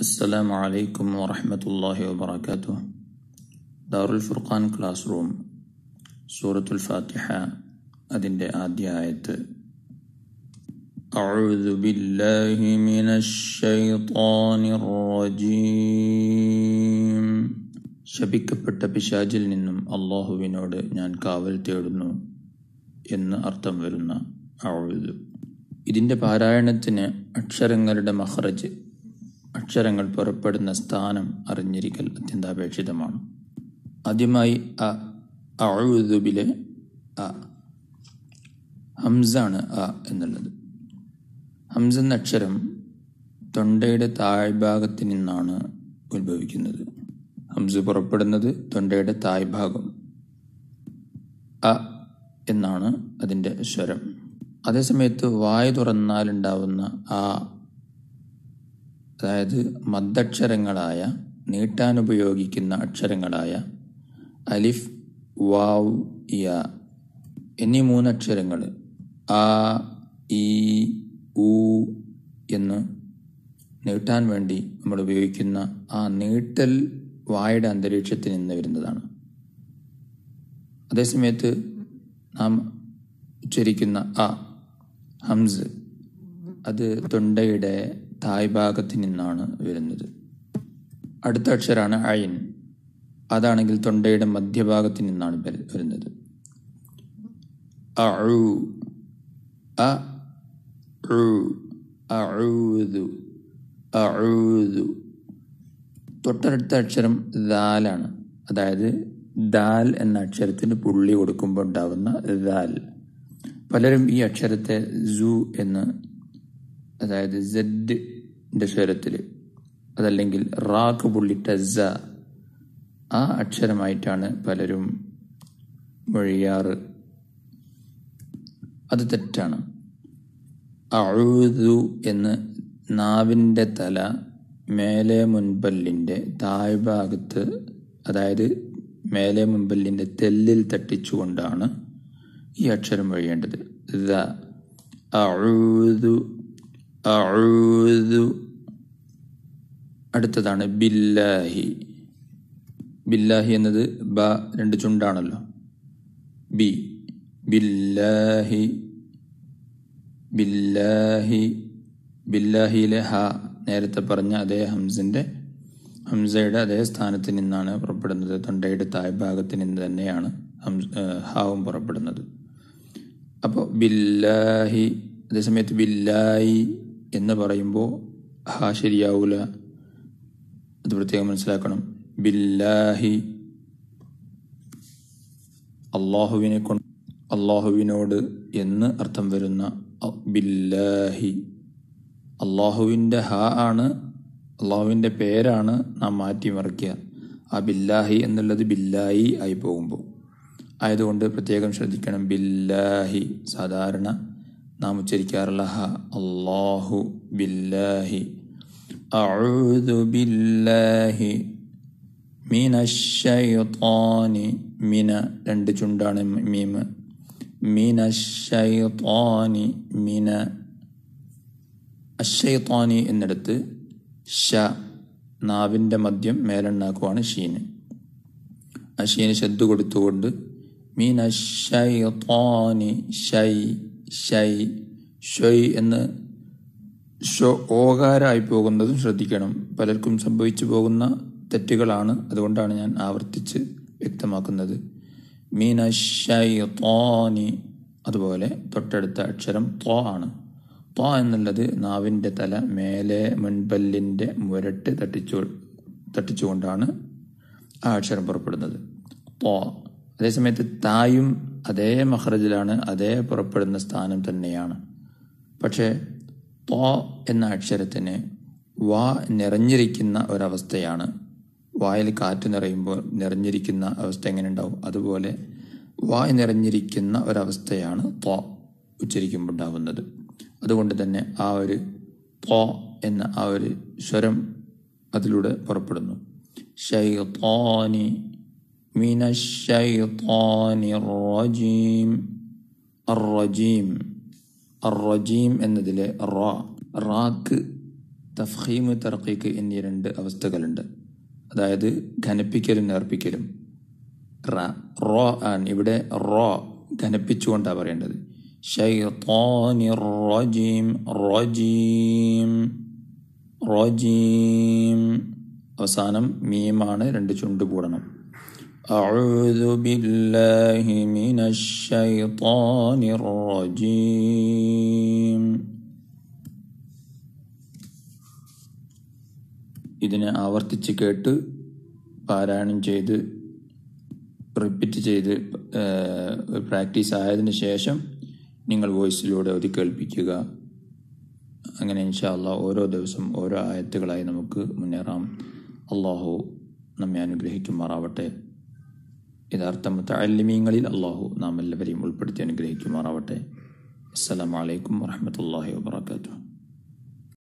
السلام عليكم ورحمة الله وبركاته دار الفرقان class room സൂറത്തുൽ ഫാത്തിഹ അതിൻ്റെ ആദ്യ ആയത്ത് أعوذ بالله من الشيطان الرجيم ശപിക്കപ്പെട്ട പിശാചിൽ നിന്നും അള്ളാഹുവിനോട് ഞാൻ കാവൽ തേടുന്നു എന്ന് അർത്ഥം വരുന്ന അഴുതു ഇതിൻ്റെ പാരായണത്തിന് അക്ഷരങ്ങളുടെ മഹ്റജ് അക്ഷരങ്ങൾ പുറപ്പെടുന്ന സ്ഥാനം അറിഞ്ഞിരിക്കൽ അത്യന്താപേക്ഷിതമാണ് ആദ്യമായി അ അഴുതുബിലെ അ ഹംസാണ് അ എന്നുള്ളത് ഹംസ എന്ന അക്ഷരം തൊണ്ടയുടെ താഴ്ഭാഗത്ത് നിന്നാണ് ഉത്ഭവിക്കുന്നത് ഹംസ് പുറപ്പെടുന്നത് തൊണ്ടയുടെ താഴ്ഭാഗം അ എന്നാണ് അതിൻ്റെ സ്വരം അതേസമയത്ത് വായ തുറന്നാലുണ്ടാവുന്ന ആ അതായത് മദ്ദക്ഷരങ്ങളായ നീട്ടാൻ ഉപയോഗിക്കുന്ന അക്ഷരങ്ങളായ അലിഫ് വാവ് യ എന്നീ മൂന്നക്ഷരങ്ങൾ ആ ഈ ഊ എന്ന് നീട്ടാൻ വേണ്ടി നമ്മൾ ഉപയോഗിക്കുന്ന ആ നീട്ടൽ വായുടെ അന്തരീക്ഷത്തിൽ നിന്ന് വരുന്നതാണ് അതേസമയത്ത് നാം ഉച്ചരിക്കുന്ന അ ഹംസ് അത് തൊണ്ടയുടെ തായ്ഭാഗത്ത് നിന്നാണ് വരുന്നത് അടുത്ത അക്ഷരമാണ് അയിൻ അതാണെങ്കിൽ തൊണ്ടയുടെ മധ്യഭാഗത്ത് നിന്നാണ് വര- വരുന്നത് അഉ അ ഉ അഊദു അഊദു തൊട്ടടുത്ത അക്ഷരം ദാലാണ് അതായത് ദാൽ എന്ന അക്ഷരത്തിന് പുള്ളി കൊടുക്കുമ്പോൾ ഉണ്ടാവുന്ന ദാൽ പലരും ഈ അക്ഷരത്തെ സു എന്ന് അതായത് സെഡിന്റെ സ്വരത്തിൽ അതല്ലെങ്കിൽ റാക്ക് പുള്ളിട്ട സ ആ അക്ഷരമായിട്ടാണ് പലരും മൊഴിയാറ് അത് തെറ്റാണ് അഴുതു എന്ന് നാവിൻ്റെ തല മേലെ മുൻപല്ലിൻ്റെ താഴ്ഭാഗത്ത് അതായത് മേലെ മുൻപല്ലിൻ്റെ തെല്ലിൽ തട്ടിച്ചുകൊണ്ടാണ് ഈ അക്ഷരം വഴിയേണ്ടത് ദ അഴുതു അഴുതു അടുത്തതാണ് ബില്ലാഹി ബില്ലാഹി എന്നത് ബ രണ്ട് ചുണ്ടാണല്ലോ ബി ബില്ലാഹി ബില്ലാഹി ബില്ലാഹിയിലെ ഹ നേരത്തെ പറഞ്ഞ അതേ ഹംസിന്റെ ഹംസയുടെ അതേ സ്ഥാനത്ത് നിന്നാണ് പുറപ്പെടുന്നത് തൊണ്ടയുടെ താഴ്ഭാഗത്ത് നിന്ന് തന്നെയാണ് ഹംസ് ഏഹ് ഹാവും പുറപ്പെടുന്നത് അപ്പോൾ ബില്ലാഹി അതേസമയത്ത് ബില്ലായി എന്ന് പറയുമ്പോൾ ഹ ശരിയാവൂല അത് പ്രത്യേകം മനസ്സിലാക്കണം ബില്ലാഹി അള്ളാഹുവിനെ കൊണ്ട് അള്ളാഹുവിനോട് എന്ന് അർത്ഥം വരുന്ന അ- ബില്ലാഹി അള്ളാഹുവിൻ്റെ ഹ ആണ് അള്ളാഹുവിൻ്റെ പേരാണ് നാം മാറ്റിമറിക്കുക ആ ബില്ലാഹി എന്നുള്ളത് ബില്ലായി ആയി പോകുമ്പോൾ ആയതുകൊണ്ട് പ്രത്യേകം ശ്രദ്ധിക്കണം ബില്ലാഹി സാധാരണ നാം ഉച്ചരിക്കാറുള്ള ഹ അള്ളാഹു ബില്ലാഹി അഊദു ബില്ലാഹി മിനശ്ശൈത്വാനി മിന രണ്ട് ചുണ്ടാണ് മീമ് മിനശ്ശൈത്വാനി മിന അശ്ശൈത്വാനി എന്നിടത്ത് ഷ നാവിൻ്റെ മദ്യം മേലെണ്ണാക്കുവാണ് ഷീന് ആ ഷീന് ശബ്ദ കൊടുത്തുകൊണ്ട് മിനശ്ശൈത്വാനി ഷൈ ഷൈ ഷൊയ് എന്ന് ഷോ ഓകാരായി പോകുന്നതും ശ്രദ്ധിക്കണം പലർക്കും സംഭവിച്ചു പോകുന്ന തെറ്റുകളാണ് അതുകൊണ്ടാണ് ഞാൻ ആവർത്തിച്ച് വ്യക്തമാക്കുന്നത് മീനശൈത്തോനി അതുപോലെ തൊട്ടടുത്ത അക്ഷരം ത്വ ആണ് ത്വ എന്നുള്ളത് നാവിൻ്റെ തല മേലെ മുൻപല്ലിൻ്റെ മുരട്ട് തട്ടിച്ചു തട്ടിച്ചുകൊണ്ടാണ് ആ അക്ഷരം പുറപ്പെടുന്നത് ത്വ അതേസമയത്ത് തായും അതേ മഹ്റജിലാണ് അതേ പുറപ്പെടുന്ന സ്ഥാനം തന്നെയാണ് പക്ഷേ ത്വ എന്ന അക്ഷരത്തിന് വാ നിറഞ്ഞിരിക്കുന്ന ഒരവസ്ഥയാണ് വായിൽ കാറ്റ് നിറയുമ്പോൾ നിറഞ്ഞിരിക്കുന്ന അവസ്ഥ എങ്ങനെ ഉണ്ടാവും അതുപോലെ വായ് നിറഞ്ഞിരിക്കുന്ന ഒരവസ്ഥയാണ് ത്വ ഉച്ചരിക്കുമ്പോൾ ഉണ്ടാവുന്നത് അതുകൊണ്ട് തന്നെ ആ ഒരു ത്വ എന്ന ആ ഒരു സ്വരം അതിലൂടെ പുറപ്പെടുന്നു ഷൈത്വാനി മിനശ്ശൈത്വാനി റജീം അറജീം അറജീം എന്നതിലെ റ റാക്ക് തഫ്ഹീമ് തർക്കീക്ക് എന്നീ രണ്ട് അവസ്ഥകളുണ്ട് അതായത് ഘനപ്പിക്കലും നേർപ്പിക്കലും റ റോ ആണ് ഇവിടെ റോ ഘനപ്പിച്ചുകൊണ്ടാണ് പറയേണ്ടത് ഷൈത്താനിർ റജീം റജീം റജീം അവസാനം മീമാണ് രണ്ട് ചുണ്ട് കൂടണം أعوذ بالله من الشيطان الرجيم ഇതിനെ ആവർത്തിച്ച് കേട്ട് പാരായണം ചെയ്ത് റിപ്പീറ്റ് ചെയ്ത് പ്രാക്ടീസ് ആയതിനു ശേഷം നിങ്ങൾ വോയിസിലൂടെ അത് കേൾപ്പിക്കുക അങ്ങനെ ഇൻഷാല്ല ഓരോ ദിവസം ഓരോ ആയത്തുകളായി നമുക്ക് മുന്നേറാം അള്ളാഹു നമ്മെ അനുഗ്രഹിക്കുമാറാവട്ടെ യഥാർത്ഥ മുത്തല്ലിമീങ്ങളിൽ അള്ളാഹു നാം എല്ലാവരെയും ഉൾപ്പെടുത്തി അനുഗ്രഹിക്കുമാറാവട്ടെ അസ്സലാമലൈക്കും വാഹമത്തല്ലാഹി വാബർക്കാത്തു